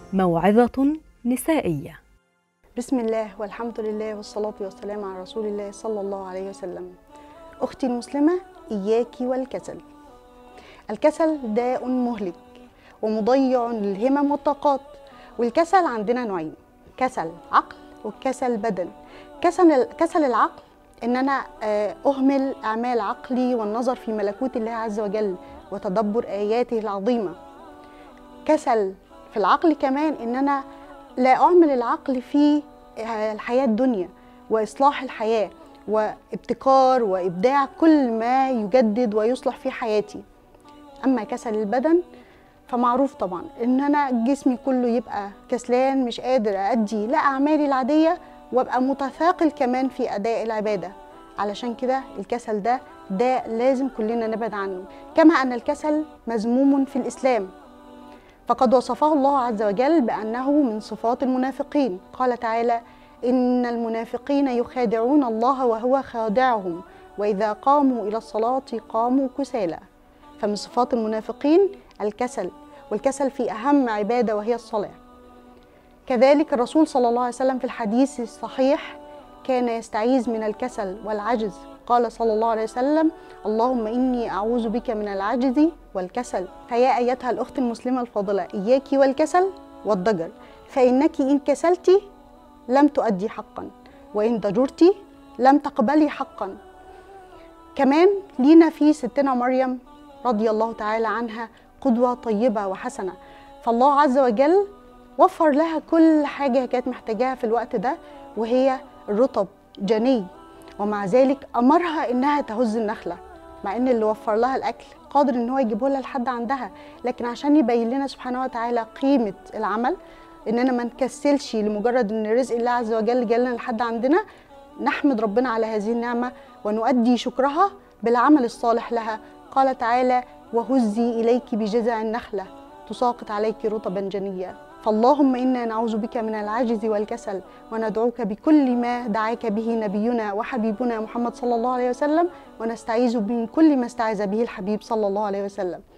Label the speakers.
Speaker 1: موعظة نسائية
Speaker 2: بسم الله والحمد لله والصلاة والسلام على رسول الله صلى الله عليه وسلم أختي المسلمة إياك والكسل الكسل داء مهلك ومضيع للهمم والطاقات والكسل عندنا نوعين كسل عقل وكسل بدن كسل كسل العقل ان انا آه، اهمل اعمال عقلي والنظر في ملكوت الله عز وجل وتدبر اياته العظيمه كسل في العقل كمان ان انا لا اعمل العقل في آه، الحياه الدنيا واصلاح الحياه وابتكار وابداع كل ما يجدد ويصلح في حياتي اما كسل البدن فمعروف طبعا ان انا جسمي كله يبقى كسلان مش قادر ادي لا اعمالي العاديه وابقى متثاقل كمان في اداء العباده علشان كده الكسل ده ده لازم كلنا نبعد عنه كما ان الكسل مذموم في الاسلام فقد وصفه الله عز وجل بانه من صفات المنافقين قال تعالى ان المنافقين يخادعون الله وهو خادعهم واذا قاموا الى الصلاه قاموا كسالى فمن صفات المنافقين الكسل والكسل في اهم عباده وهي الصلاه كذلك الرسول صلى الله عليه وسلم في الحديث الصحيح كان يستعيذ من الكسل والعجز قال صلى الله عليه وسلم اللهم اني اعوذ بك من العجز والكسل فيا ايتها الاخت المسلمه الفاضله اياك والكسل والضجر فانك ان كسلت لم تؤدي حقا وان ضجرت لم تقبلي حقا كمان لينا في ستنا مريم رضي الله تعالى عنها قدوه طيبه وحسنه فالله عز وجل وفر لها كل حاجه هي كانت محتاجاها في الوقت ده وهي الرطب جني ومع ذلك امرها انها تهز النخله مع ان اللي وفر لها الاكل قادر ان هو يجيبه لها لحد عندها لكن عشان يبين لنا سبحانه وتعالى قيمه العمل اننا ما نكسلش لمجرد ان رزق الله عز وجل جالنا لحد عندنا نحمد ربنا على هذه النعمه ونؤدي شكرها بالعمل الصالح لها قال تعالى وهزي اليك بجذع النخله تساقط عليك رطبا جنيا فاللهم انا نعوذ بك من العجز والكسل وندعوك بكل ما دعاك به نبينا وحبيبنا محمد صلى الله عليه وسلم ونستعيذ من كل ما استعاذ به الحبيب صلى الله عليه وسلم